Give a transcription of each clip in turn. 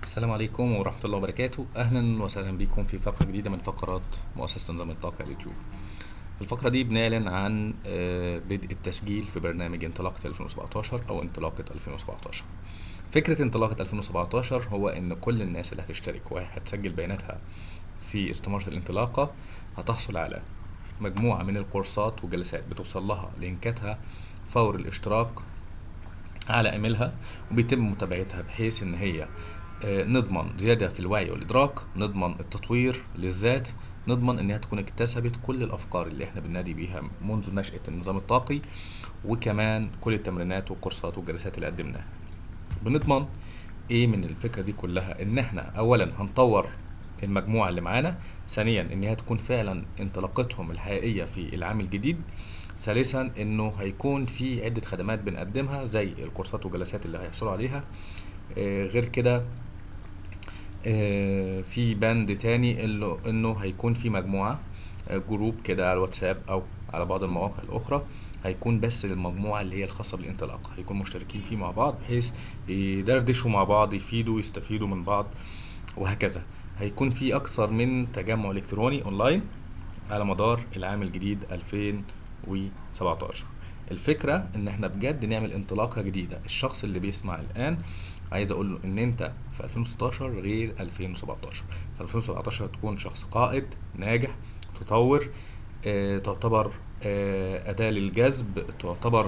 السلام عليكم ورحمة الله وبركاته أهلا وسهلا بكم في فقرة جديدة من فقرات مؤسسة نظام الطاقة اليوتيوب الفقرة دي بنعلن عن آه، بدء التسجيل في برنامج انطلاقة 2017 أو انطلاقة 2017 فكرة انطلاقة 2017 هو إن كل الناس اللي هتشترك وهتسجل بياناتها في استمارة الانطلاقة هتحصل على مجموعة من الكورسات وجلسات بتوصل لها لينكاتها فور الاشتراك على ايميلها وبيتم متابعتها بحيث ان هي آه، نضمن زيادة في الوعي والإدراك نضمن التطوير للذات نضمن انها تكون اكتسبت كل الافكار اللي احنا بننادي بيها منذ نشأة النظام الطاقي وكمان كل التمرينات والكورسات والجلسات اللي قدمناها بنضمن ايه من الفكرة دي كلها ان احنا اولا هنطور المجموعة اللي معانا ثانيا ان هي تكون فعلا انطلاقتهم الحقيقية في العام الجديد ثالثا انه هيكون في عدة خدمات بنقدمها زي الكورسات والجلسات اللي هيحصلوا عليها آه، غير كده آه، في بند تاني اللي انه هيكون في مجموعة آه، جروب كده على الواتساب او على بعض المواقع الاخرى هيكون بس للمجموعة اللي هي الخاصة بالانطلاق هيكون مشتركين فيه مع بعض بحيث يدردشوا مع بعض يفيدوا يستفيدوا من بعض وهكذا هيكون في اكثر من تجمع الكتروني اونلاين على مدار العام الجديد 2017 الفكرة ان احنا بجد نعمل انطلاقة جديدة الشخص اللي بيسمع الان عايز اقول له ان انت في 2016 غير 2017 في 2017 هتكون شخص قائد ناجح تطور آه، تعتبر آه، أداة للجذب تعتبر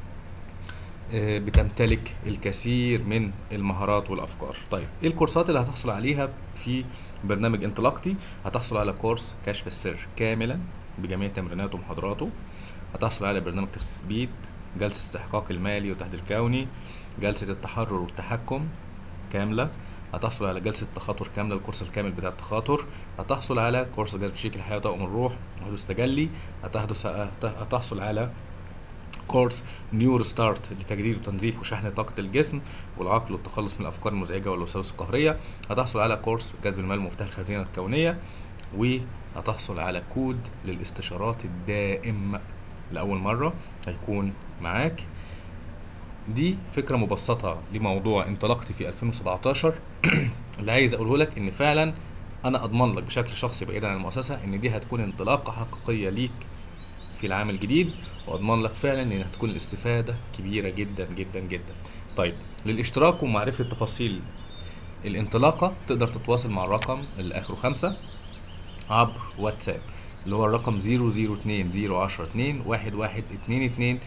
آه، بتمتلك الكثير من المهارات والافكار طيب ايه الكورسات اللي هتحصل عليها في برنامج انطلاقتي هتحصل على كورس كشف السر كاملا بجميع تمريناته ومحاضراته هتحصل على برنامج تثبيت جلسة استحقاق المالي والتحديد الكوني جلسة التحرر والتحكم كاملة هتحصل على جلسة تخاطر كاملة الكورس الكامل بتاع التخاطر هتحصل على كورس جذب شيك الحياة وطاقم الروح وحدوث تجلي هتحدث هتحصل على كورس نيور ستارت لتجديد وتنظيف وشحن طاقة الجسم والعقل والتخلص من الأفكار المزعجة والوساوس القهرية هتحصل على كورس جذب المال مفتاح الخزينة الكونية وهتحصل على كود للاستشارات الدائم لأول مرة هيكون معاك دي فكرة مبسطة لموضوع انطلاقتي في 2017 اللي عايز اقوله لك ان فعلا انا اضمن لك بشكل شخصي بعيدا عن المؤسسة ان دي هتكون انطلاقة حقيقية ليك في العام الجديد واضمن لك فعلا ان هتكون الاستفادة كبيرة جدا جدا جدا طيب للاشتراك ومعرفة تفاصيل الانطلاقة تقدر تتواصل مع الرقم اللي اخره خمسة عبر واتساب اللي هو الرقم 002 010 2 11 22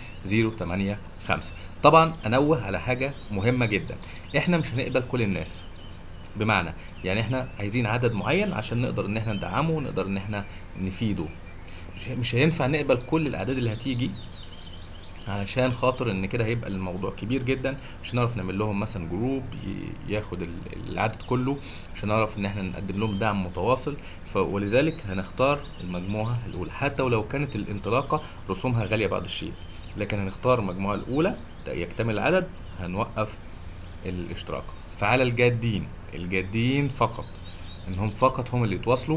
085 طبعا انوه على حاجه مهمه جدا احنا مش هنقبل كل الناس بمعنى يعني احنا عايزين عدد معين عشان نقدر ان احنا ندعمه ونقدر ان احنا نفيده مش- مش هينفع نقبل كل الاعداد اللي هتيجي عشان خاطر ان كده هيبقى الموضوع كبير جدا مش هنعرف نعمل لهم مثلا جروب ي- ياخد ال- العدد كله مش هنعرف ان احنا نقدم لهم دعم متواصل ف ولذلك هنختار المجموعه الاولى حتى ولو كانت الانطلاقه رسومها غاليه بعض الشيء لكن هنختار المجموعه الاولى يكتمل العدد هنوقف الاشتراك فعلى الجادين الجادين فقط انهم فقط هم اللي يتواصلوا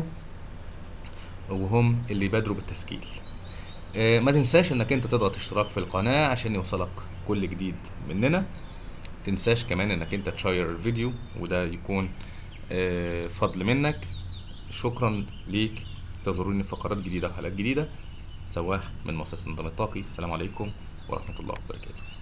وهم اللي يبادروا بالتسجيل آه، ما تنساش انك انت تضغط اشتراك في القناة عشان يوصلك كل جديد مننا تنساش كمان انك انت تشير الفيديو وده يكون آه، فضل منك شكرا ليك تزوروني في فقرات جديدة وحلقات جديدة سواح من مؤسسة النظام الطاقي السلام عليكم ورحمة الله وبركاته